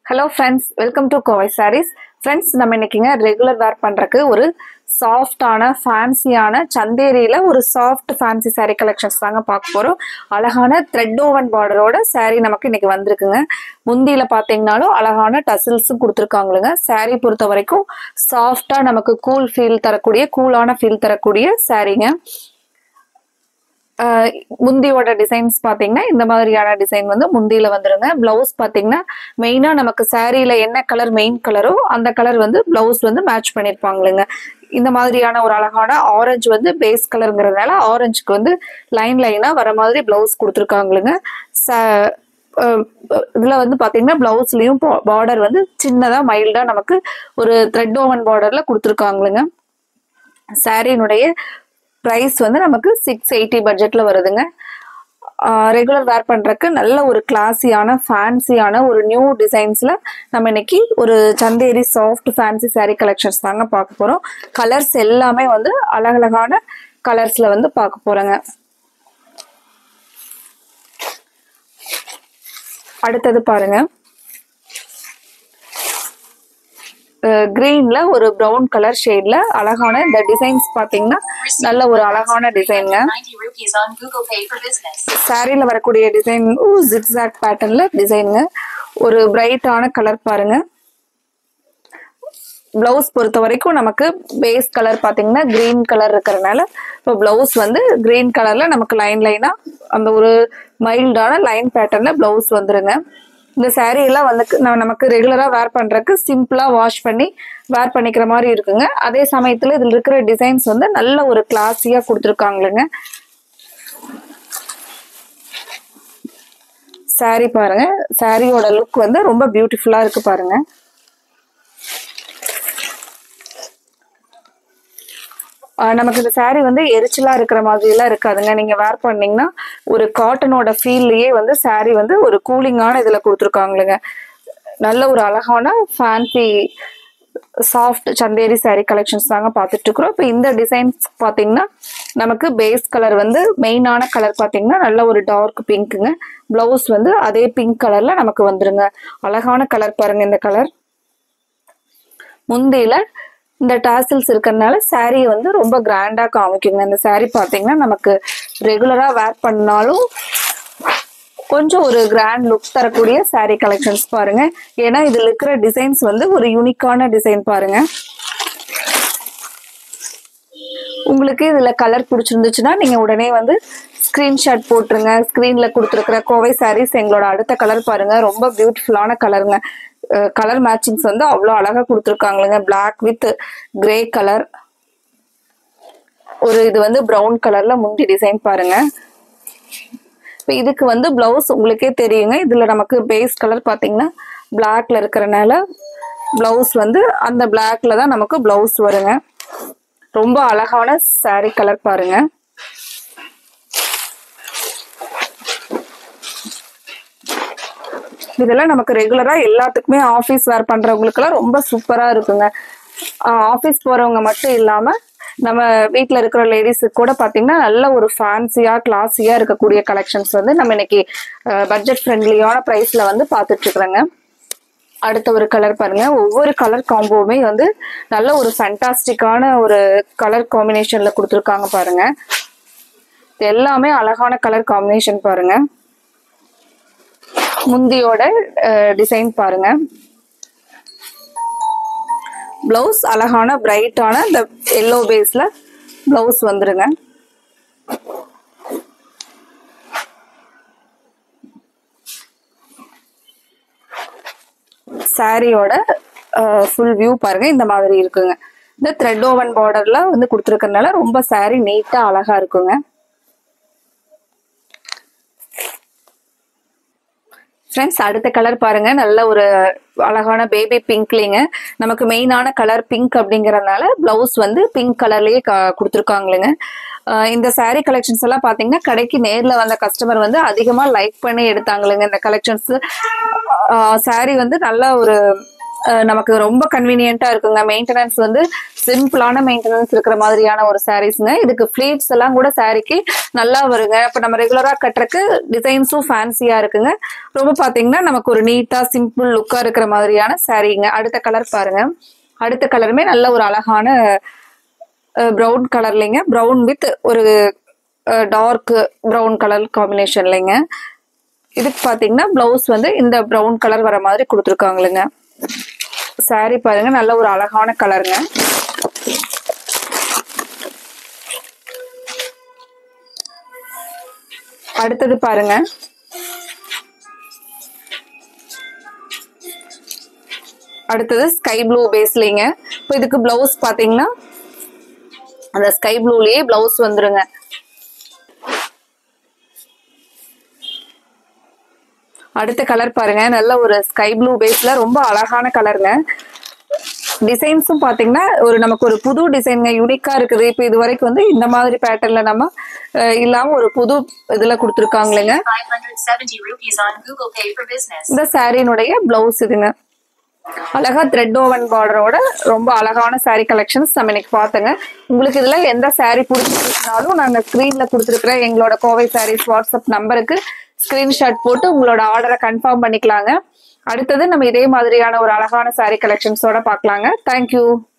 Hello friends welcome to Kovai sarees friends நம்ம இன்னைக்குங்க regular வேர் பண்ணுறக்கு ஒரு சாஃப்டான ஃபேன்சியான சந்தேரியில் ஒரு சாஃப்ட் ஃபேன்சி saree கலெக்ஷன்ஸ் தாங்க பார்க்க போகிறோம் அழகான த்ரெட் ஓவன் பார்டரோட saree நமக்கு இன்னைக்கு வந்திருக்குங்க முந்தியில் பார்த்தீங்கனாலும் அழகான டசில்ஸும் கொடுத்துருக்காங்களுங்க saree பொறுத்த வரைக்கும் சாஃப்டாக நமக்கு கூல் ஃபீல் தரக்கூடிய கூலான ஃபீல் தரக்கூடிய சாரீங்க ஆஹ் முந்தியோட டிசைன்ஸ் பார்த்தீங்கன்னா இந்த மாதிரியான டிசைன் வந்து முந்தியில வந்துருங்க பிளவுஸ் பார்த்தீங்கன்னா மெயினாக நமக்கு சாரியில என்ன கலர் மெயின் கலரோ அந்த கலர் வந்து பிளவுஸ் வந்து மேட்ச் பண்ணியிருப்பாங்களுங்க இந்த மாதிரியான ஒரு அழகான ஆரஞ்சு வந்து பேஸ் கலருங்கிறதுனால ஆரஞ்சுக்கு வந்து லைன் லைனாக வர மாதிரி பிளவுஸ் கொடுத்துருக்காங்களுங்க ச இதில் வந்து பார்த்தீங்கன்னா ப்ளவுஸ்லேயும் பார்டர் வந்து சின்னதாக மைல்டாக நமக்கு ஒரு த்ரெட் ஓவன் பார்டரில் கொடுத்துருக்காங்களுங்க சாரியினுடைய ப்ரைஸ் வந்து நமக்கு சிக்ஸ் எயிட்டி பட்ஜெட்டில் வருதுங்க ரெகுலர் வேர் பண்ணுறக்கு நல்ல ஒரு கிளாஸியான ஃபேன்சியான ஒரு நியூ டிசைன்ஸில் நம்ம இன்னைக்கு ஒரு Chanderi soft fancy saree collections தாங்க பார்க்க போகிறோம் கலர்ஸ் எல்லாமே வந்து அழகழகான கலர்ஸில் வந்து பார்க்க போகிறோங்க அடுத்தது பாருங்க கிரீன்ல ஒரு ப்ரௌன் கலர் ஷேட்ல அழகான இந்த டிசைன்ஸ் பாத்தீங்கன்னா நல்ல ஒரு அழகான டிசைனுங்க 90 rupees on Google Pay for business. சாரியில வரக்கூடிய டிசைன் ஜிக்ஸாக் பேட்டர்ன்ல டிசைனுங்க ஒரு பிரைட்டான கலர் பாருங்க பிளவுஸ் பொறுத்த வரைக்கும் நமக்கு பேஸ் கலர் பாத்தீங்கன்னா கிரீன் கலர் இருக்கிறதுனால இப்போ பிளவுஸ் வந்து கிரீன் கலர்ல நமக்கு லைன் லைனா அந்த ஒரு மைல்டான லைன் பேட்டர்ன்ல பிளவுஸ் வந்துருங்க இந்த saree எல்லாம் வந்து நம்ம- நமக்கு ரெகுலரா வேர் பண்றதுக்கு சிம்பிளா வாஷ் பண்ணி வேர் பண்ணிக்கிற மாதிரி இருக்குங்க அதே சமயத்துல இதுல இருக்கிற டிசைன்ஸ் வந்து நல்ல ஒரு கிளாஸியா கொடுத்துருக்காங்களுங்க saree பாருங்க சாரியோட லுக் வந்து ரொம்ப பியூட்டிஃபுல்லா இருக்கு பாருங்க ஆஹ் நமக்கு இந்த saree வந்து எரிச்சலா இருக்கிற மாதிரி எல்லாம் இருக்காதுங்க நீங்க வேர் பண்ணீங்கன்னா ஒரு காட்டனோட ஃபீல்லயே வந்து saree வந்து ஒரு கூலிங்கான இதுல கொடுத்துருக்காங்களுங்க நல்ல ஒரு அழகான fancy soft Chanderi saree collections தாங்க பார்த்துட்டு இருக்கிறோம் இப்போ இந்த டிசைன்ஸ் பார்த்தீங்கன்னா நமக்கு பேஸ் கலர் வந்து மெயினான கலர் பார்த்தீங்கன்னா நல்ல ஒரு டார்க் பிங்க்குங்க பிளவுஸ் வந்து அதே பிங்க் கலர்ல நமக்கு வந்துருங்க அழகான கலர் பாருங்க இந்த கலர் முந்தியில இந்த டாசில்ஸ் இருக்கிறதுனால சாரியை வந்து ரொம்ப கிராண்டா காமிக்குங்க இந்த saree பார்த்தீங்கன்னா நமக்கு ரெகுலரா வேர் பண்ணாலும் கொஞ்சம் ஒரு கிராண்ட் லுக் தரக்கூடிய saree கலெக்ஷன்ஸ் பாருங்க ஏன்னா இதுல இருக்கிற டிசைன்ஸ் வந்து ஒரு யூனிக்கான டிசைன் பாருங்க உங்களுக்கு இதுல கலர் பிடிச்சிருந்துச்சுன்னா நீங்க உடனே வந்து ஸ்கிரீன்ஷாட் போட்டுருங்க ஸ்க்ரீன்ல கொடுத்துருக்கிற கோவை சாரீஸ் எங்களோட அடுத்த கலர் பாருங்க ரொம்ப பியூட்டிஃபுல்லான கலருங்க கலர் மேட்சிங்ஸ் வந்து அவ்வளோ அழகா கொடுத்துருக்காங்களுங்க Black வித் கிரே கலர் ஒரு இது வந்து ப்ரௌன் கலர்ல முந்தி டிசைன் பாருங்க இப்போ இதுக்கு வந்து பிளவுஸ் உங்களுக்கே தெரியுங்க இதுல நமக்கு பேஸ் கலர் பாத்தீங்கன்னா பிளாக்ல இருக்கிறனால பிளவுஸ் வந்து அந்த பிளாக்ல தான் நமக்கு பிளவுஸ் வருங்க ரொம்ப அழகான saree கலர் பாருங்க இதெல்லாம் நமக்கு ரெகுலரா எல்லாத்துக்குமே ஆஃபீஸ் வேர் பண்றவங்களுக்கெல்லாம் ரொம்ப சூப்பரா இருக்குங்க ஆஃபீஸ் போறவங்க மட்டும் இல்லாம நம்ம வீட்ல இருக்கிற லேடிஸுக்கு கூட பாத்தீங்கன்னா நல்ல ஒரு ஃபேன்சியா கிளாஸியா இருக்கக்கூடிய கலெக்ஷன்ஸ் வந்து நம்ம இன்னைக்கு பட்ஜெட் ஃப்ரெண்ட்லியான பிரைஸ்ல வந்து பார்த்துட்டு இருக்கிறோங்க அடுத்த ஒரு கலர் பாருங்க ஒவ்வொரு கலர் காம்போவுமே வந்து நல்ல ஒரு ஃபேண்டாஸ்டிக்கான ஒரு கலர் காம்பினேஷன்ல கொடுத்துருக்காங்க பாருங்க இது எல்லாமே அழகான கலர் காம்பினேஷன் பாருங்க முந்தியோட டிசைன் பாருங்க பிளவுஸ் அழகான பிரைட்டான இந்த எல்லோ பேஸ்ல பிளவுஸ் வந்துருங்க சாரியோட ஃபுல் வியூ பாருங்க இந்த மாதிரி இருக்குங்க இந்த த்ரெட் ஓவன் பார்டர்ல வந்து கொடுத்துருக்கறனால ரொம்ப saree நீட்டா அழகா இருக்குங்க ஃப்ரெண்ட்ஸ் அடுத்த கலர் பாருங்க நல்ல ஒரு அழகான பேபி பிங்க்லிங்க நமக்கு மெயினான கலர் பிங்க் அப்படிங்கறதுனால பிளவுஸ் வந்து பிங்க் கலர்லயே கொடுத்துருக்காங்களுங்க இந்த saree கலெக்ஷன்ஸ் எல்லாம் பாத்தீங்கன்னா கடைக்கு நேர்ல வந்த கஸ்டமர் வந்து அதிகமா லைக் பண்ணி எடுத்தாங்களுங்க இந்த கலெக்ஷன்ஸ் saree வந்து நல்ல ஒரு அஹ், நமக்கு ரொம்ப கன்வீனியன்ட்டா இருக்குங்க மெயின்டெனன்ஸ் வந்து சிம்பிளான மெயின்டெனன்ஸ் இருக்கிற மாதிரியான ஒரு சாரீஸ்ங்க இதுக்கு ஃபிளீட்ஸ் எல்லாம் கூட சாரிக்கு நல்லா வருங்க இப்போ நம்ம ரெகுலரா கட்டுறக்கு டிசைன்ஸும் ஃபேன்சியா இருக்குங்க ரொம்ப பாத்தீங்கன்னா நமக்கு ஒரு நீட்டா சிம்பிள் லுக்கா இருக்கிற மாதிரியான சாரீங்க அடுத்த கலர் பாருங்க அடுத்த கலருமே நல்ல ஒரு அழகான ப்ரௌன் கலர்லைங்க ப்ரௌன் வித் ஒரு டார்க் ப்ரௌன் கலர் காம்பினேஷன்லைங்க இதுக்கு பாத்தீங்கன்னா பிளவுஸ் வந்து இந்த ப்ரௌன் கலர் வர மாதிரி கொடுத்துருக்காங்களுங்க saree பாருங்க நல்ல ஒரு அழகான கலருங்க அடுத்தது பாருங்க அடுத்தது ஸ்கை ப்ளூ பேஸ்லிங்க இப்போ இதுக்கு பிளவுஸ் பாத்தீங்கன்னா அந்த ஸ்கை ப்ளூலயே பிளவுஸ் வந்துருங்க அடுத்த கலர் பாருங்க நல்ல ஒரு ஸ்கை ப்ளூ பேஸ்ல ரொம்ப அழகான கலருங்க டிசைன்ஸும் பாத்தீங்கன்னா ஒரு நமக்கு ஒரு புது டிசைன்ங்க யூனிக்கா இருக்குது இப்போ இது வரைக்கும் வந்து இந்த மாதிரி பேட்டர்ன்ல நம்ம அஹ், இல்லாம ஒரு புது இதுல கொடுத்துருக்காங்களேங்க 570 rupees on Google Pay for business. இந்த சாரியினுடைய பிளவுஸ் இதுங்க அழகா த்ரெட் ஓவன் பார்டரோட ரொம்ப அழகான saree கலெக்ஷன்ஸ் நம்ம இன்னைக்கு பார்த்தோங்க உங்களுக்கு இதுல எந்த saree பிடிச்சிருந்தாலும் நாங்க ஸ்க்ரீன்ல கொடுத்துருக்குற எங்களோட கோவை சாரீஸ் வாட்ஸ்அப் நம்பருக்கு ஸ்கிரீன்ஷாட் போட்டு உங்களோட ஆர்டரை கன்ஃபார்ம் பண்ணிக்கலாங்க அடுத்தது நம்ம இதே மாதிரியான ஒரு அழகான saree கலெக்ஷன்ஸோட பார்க்கலாங்க தேங்க்யூ